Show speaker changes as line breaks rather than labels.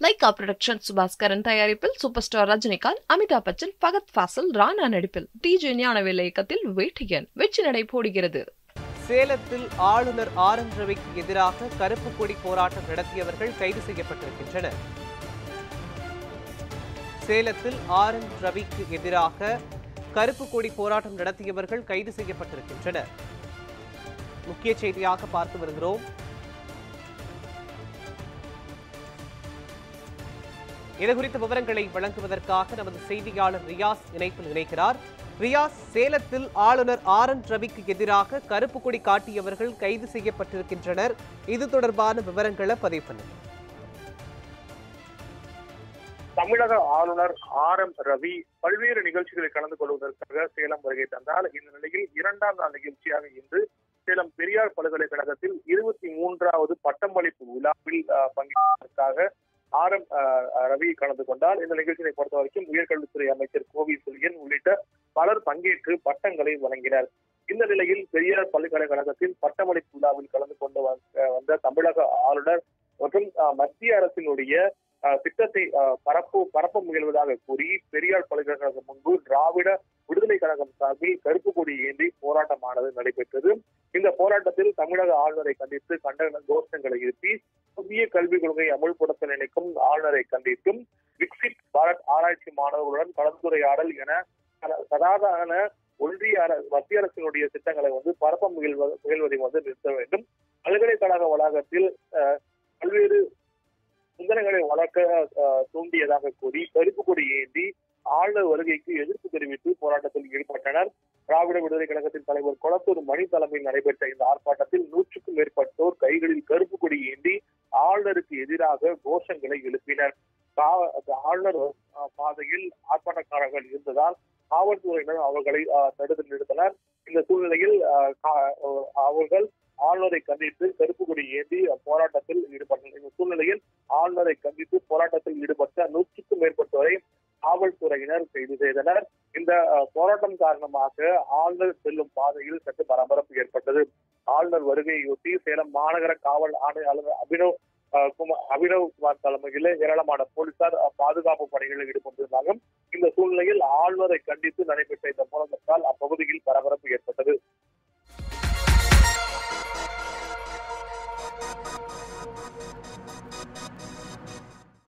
Lyca production Subaskaran தயாரிப்பில் super star Rajinikanth Amitabh Bachchan Fahadh Faasil Rana நடிப்பில் TJ Gnanavel இயக்கத்தில் வேட்டியன் வெற்றி நடை போடுகிறது
சேலத்தில் ஆளுநர் ஆர் என் ரவிக்கு எதிராக கருப்பு கொடி போராட்டம் நடத்தியவர்கள் கைது செய்யப்பட்டிருக்கின்றனர் சேலத்தில் ஆர் என் ரவிக்கு எதிராக கருப்பு கொடி போராட்டம் நடத்தியவர்கள் கைது செய்யப்பட்டிருக்கின்றனர் முக்கிய செய்தியாக பார்த்து வருகிறோம் இது குறித்த விவரங்களை வழங்குவதற்காக நமது செய்தியாளர் ரியாஸ் இணைப்பில் இணைக்கிறார் ரியாஸ் சேலத்தில் ஆளுநர் ஆர் என் ரவிக்கு எதிராக கருப்பு கொடி காட்டியவர்கள் கைது செய்யப்பட்டிருக்கின்றனர் இது தொடர்பான விவரங்களை பதிவு பண்ணுங்க
தமிழக ஆளுநர் ஆர் எம் ரவி பல்வேறு நிகழ்ச்சிகளில் கலந்து கொள்வதற்காக சேலம் வருகை தந்தால் இந்த நிலையில் இரண்டாம் நாள் நிகழ்ச்சியாக இன்று சேலம் பெரியார் பல்கலைக்கழகத்தில் இருபத்தி மூன்றாவது பட்டமளிப்பு விழாவில் அஹ், பங்கேற்பதற்காக ஆர் எம் ரவி கலந்து கொண்டார் இந்த நிகழ்ச்சியை பொறுத்த வரைக்கும் உயர்கல்வித்துறை அமைச்சர் கோவி செழியன் உள்ளிட்ட பலர் பங்கேற்று பட்டங்களை வழங்கினர் இந்த நிலையில் பெரியார் பல்கலைக்கழகத்தில் பட்டமளிப்பு விழாவில் கலந்து கொண்டு வந்த- வந்த தமிழக ஆளுநர் மற்றும் அஹ், மத்திய அரசினுடைய அஹ், திட்டத்தை அஹ், பரப்பு பரப்ப முயல்வதாக கூறி பெரியார் பல்கலைக்கழகம் முன்பு திராவிட விடுதலை கழகம் சார்பில் கருப்பு கொடி ஏந்தி போராட்டமானது நடைபெற்றது இந்த போராட்டத்தில் தமிழக ஆளுநரை கண்டித்து கண்டன கோஷங்களை எழுப்பி புதிய கல்விக் கொள்கை அமுல்படுத்த நினைக்கும் ஆளுநரை கண்டித்தும் விக்சிட் பாரத் ஆராய்ச்சி மாணவர்களுடன் கலந்துரையாடல் என பல சாதாரண ஒன்றிய அர- மத்திய அரசினுடைய திட்டங்களை வந்து பரப்ப முயல்வ முயல்வதை வந்து நிறுத்த வேண்டும் பல்கலைக்கழக வளாகத்தில் அஹ், பல்வேறு சிந்தனைகளை வளர்க்க அஹ், தூண்டியதாக கூறி கருப்பு கொடி ஏந்தி ஆளுநர் வருகைக்கு எதிர்ப்பு தெரிவித்து போராட்டத்தில் ஈடுபட்டனர் திராவிட விடுதலை கழகத்தின் தலைவர் கொளத்தூர் மணி தலைமையில் நடைபெற்ற இந்த ஆர்ப்பாட்டத்தில் நூற்றுக்கும் மேற்பட்டோர் கைகளில் கருப்பு கொடி ஏந்தி ஆளுநருக்கு எதிராக கோஷங்களை எழுப்பினர் கா- ஆளுநர் அஹ், பாதையில் ஆர்ப்பாட்டக்காரர்கள் இருந்ததால் காவல்துறையினர் அவர்களை அஹ், தடுத்து நிறுத்தினர் இந்த சூழ்நிலையில் அஹ், கா- அஹ், அவர்கள் ஆளுநரை கண்டித்து கருப்பு கொடி ஏந்தி போராட்டத்தில் ஈடுபட்டனர் இந்த சூழ்நிலையில் ஆளுநரை கண்டித்து போராட்டத்தில் ஈடுபட்ட நூற்றுக்கும் மேற்பட்டோரை காவல்துறையினர் கைது செய்தனர் இந்த அஹ், போராட்டம் காரணமாக ஆளுநர் செல்லும் பாதையில் சற்று பரபரப்பு ஏற்பட்டது ஆளுநர் வருகையொட்டி சேலம் மாநகர காவல் ஆணையாளர் அபினவ் அஹ், குமார் அபினவ் குமார் தலைமையில் ஏராளமான போலீசார் அஹ், பாதுகாப்பு பணிகளில் ஈடுபட்டிருந்தாங்க இந்த சூழ்நிலையில் ஆளுநரை கண்டித்து நடைபெற்ற இந்த போராட்டத்தால் அப்பகுதியில் பரபரப்பு ஏற்பட்டது